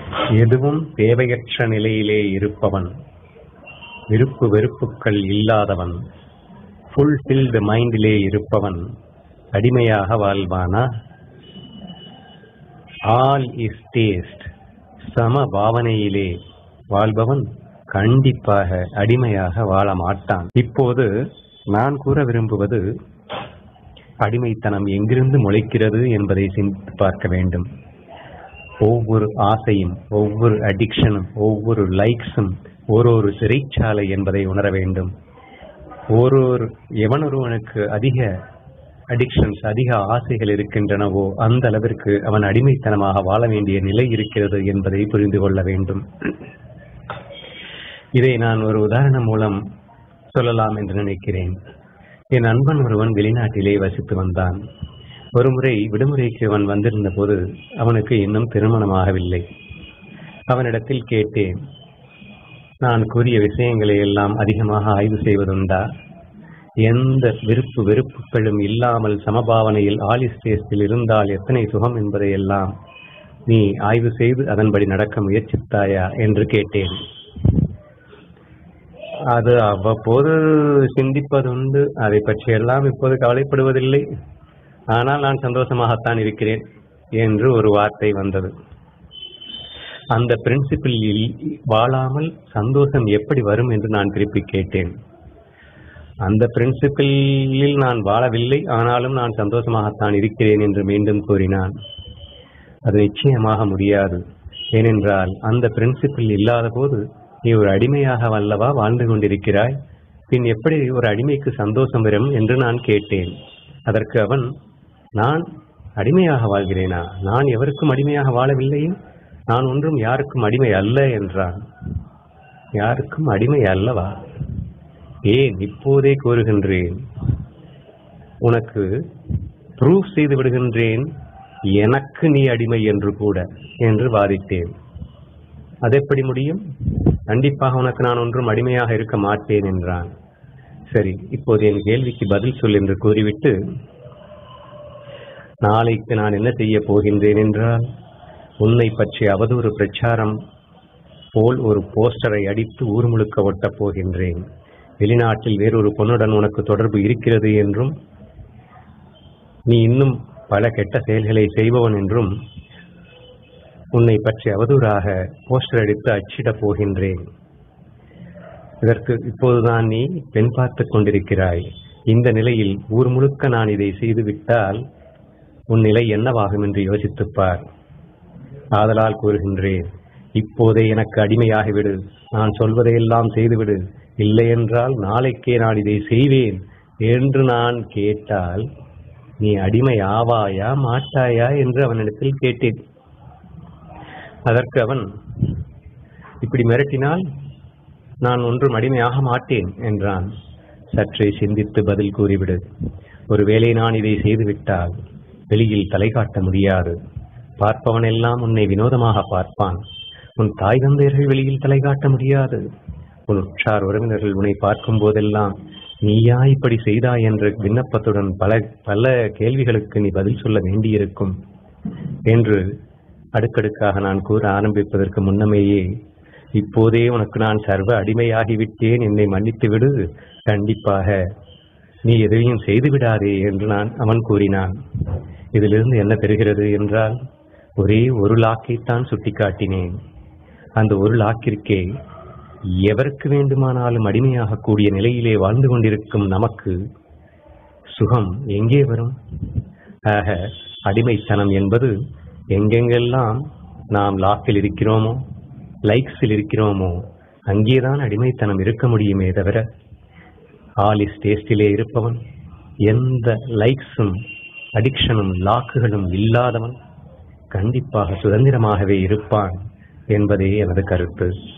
எதுவும் தேவையற்ற நிலையிலே இருப்பவன் விருப்பு வெறுப்புக்கள் இல்லாதவன் ஃபுல்ஃபில்டு மைண்டிலே இருப்பவன் அடிமையாக வாழ்வானா ஆல் இஸ் டேஸ்ட் சம பாவனையிலே வாழ்பவன் கண்டிப்பாக அடிமையாக வாழ மாட்டான் இப்போது நான் கூற விரும்புவது அடிமைத்தனம் எங்கிருந்து முளைக்கிறது என்பதை சிந்தித்து பார்க்க வேண்டும் ஒவ்வொரு ஆசையும் ஒவ்வொரு அடிக்ஷனும் ஒவ்வொரு லைக்ஸும் ஒரு ஒரு சிறைச்சாலை என்பதை உணர வேண்டும் ஒரு எவனொருவனுக்கு அதிக அடிக்ஷன்ஸ் அதிக ஆசைகள் இருக்கின்றனவோ அந்த அளவிற்கு அவன் அடிமைத்தனமாக வாழ வேண்டிய நிலை இருக்கிறது என்பதை புரிந்து கொள்ள வேண்டும் இதை நான் ஒரு உதாரணம் மூலம் சொல்லலாம் என்று நினைக்கிறேன் என் நண்பன் ஒருவன் வெளிநாட்டிலே வசித்து வந்தான் ஒருமுறை விடுமுறைக்கு அவன் வந்திருந்த போது அவனுக்கு இன்னும் திருமணமாகவில்லை அவனிடத்தில் கேட்டேன் நான் கூறிய விஷயங்களை எல்லாம் அதிகமாக ஆய்வு செய்வதுண்டா எந்த விருப்பு வெறுப்புகளும் இல்லாமல் சமபாவனையில் ஆலிஸ்டேஸில் இருந்தால் எத்தனை சுகம் என்பதையெல்லாம் நீ ஆய்வு செய்து அதன்படி நடக்க முயற்சித்தாயா என்று கேட்டேன் அது அவ்வப்போது சிந்திப்பதுண்டு அதை பற்றியெல்லாம் இப்போது கவலைப்படுவதில்லை ஆனால் நான் சந்தோஷமாகத்தான் இருக்கிறேன் என்று ஒரு வார்த்தை வந்தது அந்த பிரின்சிபிளில் வாழாமல் சந்தோஷம் எப்படி வரும் என்று நான் திருப்பி கேட்டேன் அந்த பிரின்சிபிளில் நான் வாழவில்லை ஆனாலும் நான் சந்தோஷமாகத்தான் இருக்கிறேன் என்று மீண்டும் கூறினான் அது நிச்சயமாக முடியாது ஏனென்றால் அந்த பிரின்சிபிள் இல்லாத போது நீ ஒரு அடிமையாக வல்லவா வாழ்ந்து கொண்டிருக்கிறாய் பின் எப்படி ஒரு அடிமைக்கு சந்தோஷம் வரும் என்று நான் கேட்டேன் அதற்கு அவன் நான் அடிமையாக வாழ்கிறேனா நான் எவருக்கும் அடிமையாக வாழவில்லையே நான் ஒன்றும் யாருக்கும் அடிமை அல்ல என்றான் யாருக்கும் அடிமை அல்லவா ஏன் இப்போதே கூறுகின்றேன் உனக்கு ப்ரூஃப் செய்து விடுகின்றேன் எனக்கு நீ அடிமை என்று கூட என்று வாதிட்டேன் அது எப்படி முடியும் கண்டிப்பாக உனக்கு நான் ஒன்றும் அடிமையாக இருக்க மாட்டேன் என்றான் சரி இப்போது என் கேள்விக்கு பதில் சொல் என்று கூறிவிட்டு நாளைக்கு நான் என்ன செய்ய போகின்றேன் என்றால் உன்னை பற்றி அவதூறு பிரச்சாரம் போல் ஒரு போஸ்டரை அடித்து ஊர் முழுக்க ஒட்டப் போகின்றேன் வெளிநாட்டில் வேறொரு பொண்ணுடன் உனக்கு தொடர்பு இருக்கிறது என்றும் நீ இன்னும் பல கெட்ட செயல்களை செய்பவன் என்றும் உன்னை பற்றி அவதூறாக போஸ்டர் அடித்து அச்சிடப் போகின்றேன் இதற்கு இப்போதுதான் நீ பெண் பார்த்துக் கொண்டிருக்கிறாய் இந்த நிலையில் ஊர் முழுக்க நான் இதை செய்துவிட்டால் உன் நிலை என்னவாகும் என்று யோசித்துப் பார் ஆதலால் கூறுகின்றேன் இப்போதே எனக்கு அடிமையாகிவிடு நான் சொல்வதையெல்லாம் செய்துவிடு இல்லையென்றால் நாளைக்கே நான் இதை செய்வேன் என்று நான் கேட்டால் நீ அடிமை ஆவாயா மாட்டாயா என்று அவனிடத்தில் கேட்டேன் அதற்கு அவன் இப்படி மிரட்டினால் நான் ஒன்றும் அடிமையாக மாட்டேன் என்றான் சற்றே சிந்தித்து பதில் கூறிவிடு ஒருவேளை நான் இதை செய்துவிட்டால் வெளியில் தலை காட்ட முடியாது பார்ப்பவனெல்லாம் உன்னை வினோதமாக பார்ப்பான் உன் தாய் தந்தையர்கள் வெளியில் தலை காட்ட முடியாது உன் உற்றார் உறவினர்கள் உன்னை பார்க்கும் போதெல்லாம் நீயா இப்படி செய்தாய் என்ற விண்ணப்பத்துடன் பல பல கேள்விகளுக்கு நீ பதில் சொல்ல வேண்டியிருக்கும் என்று அடுக்கடுக்காக நான் கூற ஆரம்பிப்பதற்கு முன்னமேயே இப்போதே உனக்கு நான் சர்வ அடிமையாகிவிட்டேன் என்னை மன்னித்து விடு கண்டிப்பாக நீ எதையும் செய்து விடாதே என்று நான் அவன் கூறினான் இதிலிருந்து என்ன தெரிகிறது என்றால் ஒரே ஒரு லாக்கைத்தான் சுட்டிக்காட்டினேன் அந்த ஒரு லாக்கிற்கே எவருக்கு வேண்டுமானாலும் அடிமையாக கூடிய நிலையிலே வாழ்ந்து கொண்டிருக்கும் நமக்கு சுகம் எங்கே வரும் ஆக அடிமைத்தனம் என்பது எங்கெங்கெல்லாம் நாம் லாக்கில் இருக்கிறோமோ லைக்ஸில் இருக்கிறோமோ அங்கேதான் அடிமைத்தனம் இருக்க முடியுமே தவிர ஆலிஸ் டேஸ்டிலே இருப்பவன் எந்த லைக்ஸும் அடிக்ஷனும் லாக்குகளும் இல்லாதவன் கண்டிப்பாக சுதந்திரமாகவே இருப்பான் என்பதே எனது கருத்து